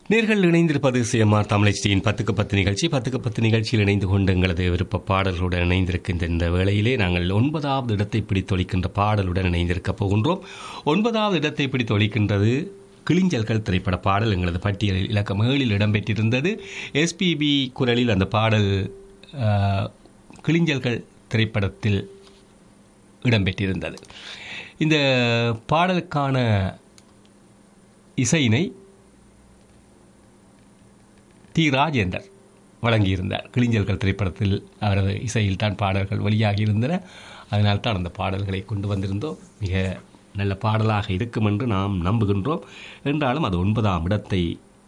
நேர்கள் இணைந்திருப்பது சிஎம்ஆர் தமிழச்சியின் பத்துக்கு பத்து நிகழ்ச்சி பத்துக்கு பத்து நிகழ்ச்சியில் இணைந்து கொண்டு எங்களது விருப்ப பாடல்களுடன் இணைந்திருக்கின்ற இந்த வேளையிலே நாங்கள் ஒன்பதாவது இடத்தை பிடித்தொழிக்கின்ற பாடலுடன் இணைந்திருக்கப் போகின்றோம் ஒன்பதாவது இடத்தை பிடித்தொழிக்கின்றது கிளிஞ்சல்கள் திரைப்பட பாடல் எங்களது பட்டியலில் இலக்கம் ஏழில் இடம்பெற்றிருந்தது எஸ்பிபி குரலில் அந்த பாடல் ஆஹ், கிளிஞ்சல்கள் திரைப்படத்தில் இடம்பெற்றிருந்தது இந்த பாடலுக்கான இசையினை டி ராஜேந்தர் வழங்கியிருந்தார் கிளிஞ்சல்கள் திரைப்படத்தில் அவரது இசையில் தான் பாடல்கள் வெளியாகி இருந்தன அதனால் தான் அந்த பாடல்களை கொண்டு வந்திருந்தோம் மிக நல்ல பாடலாக இருக்கும் என்று நாம் நம்புகின்றோம் என்றாலும் அது ஒன்பதாம் இடத்தை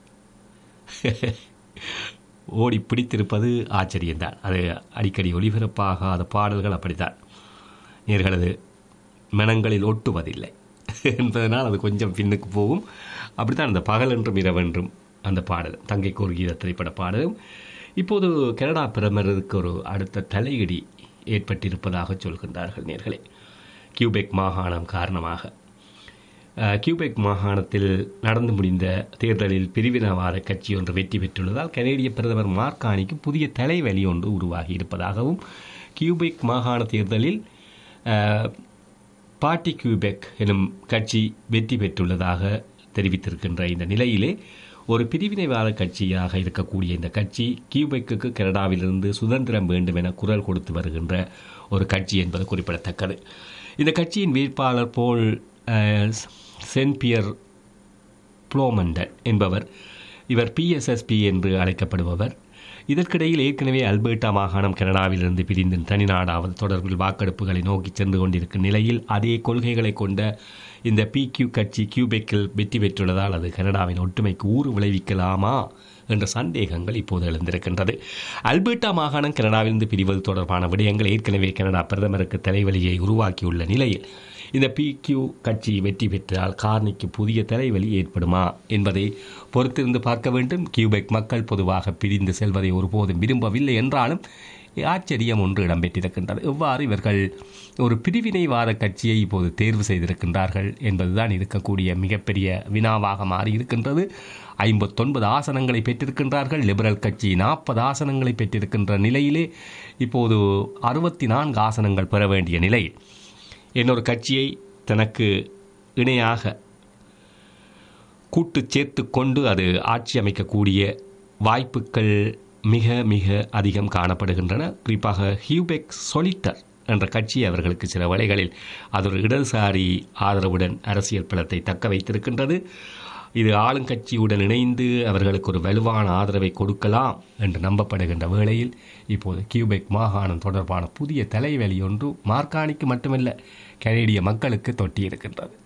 ஓடி பிடித்திருப்பது ஆச்சரியம்தான் அது அடிக்கடி ஒளிபரப்பாகாத பாடல்கள் அப்படித்தான் நேர்களது மனங்களில் ஒட்டுவதில்லை என்பதனால் அது கொஞ்சம் பின்னுக்கு போகும் அப்படித்தான் அந்த பகல் என்றும் இரவென்றும் அந்த பாடல் தங்கை கோர்கீத திரைப்பட பாடலும் இப்போது கனடா பிரதமருக்கு ஒரு அடுத்த தலையிடி ஏற்பட்டிருப்பதாக சொல்கின்றார்கள் நேர்களே கியூபெக் மாகாணம் காரணமாக அஹ், கியூபெக் மாகாணத்தில் நடந்து முடிந்த தேர்தலில் பிரிவினவாத கட்சி ஒன்று வெற்றி பெற்றுள்ளதால் கனேடிய பிரதமர் மார்கானிக்கு புதிய தலைவலி ஒன்று உருவாகி இருப்பதாகவும் கியூபெக் மாகாண தேர்தலில் அஹ், பார்ட்டி கியூபெக் எனும் கட்சி வெற்றி பெற்றுள்ளதாக தெரிவித்திருக்கின்ற இந்த நிலையிலே ஒரு பிரிவினைவாத கட்சியாக இருக்கக்கூடிய இந்த கட்சி கியூபெக்கு கனடாவிலிருந்து சுதந்திரம் வேண்டும் என குரல் கொடுத்து வருகின்ற ஒரு கட்சி என்பது குறிப்பிடத்தக்கது இந்த கட்சியின் வேட்பாளர் போல் அஹ், சென்ட் பியர் புளோமண்டன் என்பவர் இவர் பிஎஸ்எஸ்பி என்று அழைக்கப்படுபவர் இதற்கிடையில் ஏற்கனவே அல்பர்டா மாகாணம் கனடாவிலிருந்து பிரிந்து தனிநாடாவது தொடர்பில் வாக்கெடுப்புகளை நோக்கி சென்று கொண்டிருக்கும் நிலையில் அதே கொள்கைகளை கொண்ட இந்த பிக்யூ கட்சி கியூபெக்கில் வெற்றி பெற்றுள்ளதால் அது கனடாவின் ஒற்றுமைக்கு ஊறு விளைவிக்கலாமா என்ற சந்தேகங்கள் இப்போது எழுந்திருக்கின்றது அல்பர்டா மாகாணம் கனடாவிலிருந்து பிரிவது தொடர்பான விடயங்கள் ஏற்கனவே கனடா பிரதமருக்கு தலைவலியை உருவாக்கியுள்ள நிலையில் இந்த பிக்யூ கட்சி வெற்றி பெற்றால் கார்னிக்கு புதிய தலைவலி ஏற்படுமா என்பதை பொறுத்திருந்து பார்க்க வேண்டும் கியூபெக் மக்கள் பொதுவாக பிரிந்து செல்வதை ஒருபோதும் விரும்பவில்லை என்றாலும் ஆச்சரியம் ஒன்று இடம்பெற்றிருக்கின்றது எவ்வாறு இவர்கள் ஒரு பிரிவினைவாத கட்சியை இப்போது தேர்வு செய்திருக்கின்றார்கள் என்பதுதான் இருக்கக்கூடிய மிகப்பெரிய வினாவாக மாறி இருக்கின்றது ஐம்பத்தொன்பது ஆசனங்களை பெற்றிருக்கின்றார்கள் லிபரல் கட்சி நாற்பது ஆசனங்களை பெற்றிருக்கின்ற நிலையிலே இப்போது அறுபத்தி நான்கு ஆசனங்கள் பெற வேண்டிய நிலை இன்னொரு கட்சியை தனக்கு இணையாக கூட்டு சேர்த்து கொண்டு அது ஆட்சி அமைக்கக்கூடிய வாய்ப்புகள் மிக மிக அதிகம் காணப்படுகின்றன குறிப்பாக ஹியூபெக் சொலிட்டர் என்ற கட்சி அவர்களுக்கு சில வழிகளில் அது ஒரு இடதுசாரி ஆதரவுடன் அரசியல் பலத்தை தக்க வைத்திருக்கின்றது இது ஆளுங்கட்சியுடன் இணைந்து அவர்களுக்கு ஒரு வலுவான ஆதரவை கொடுக்கலாம் என்று நம்பப்படுகின்ற வேளையில் இப்போது கியூபெக் மாகாணம் தொடர்பான புதிய தலைவலி ஒன்று மார்கானிக்கு மட்டுமல்ல கனேடிய மக்களுக்கு தொட்டியிருக்கின்றது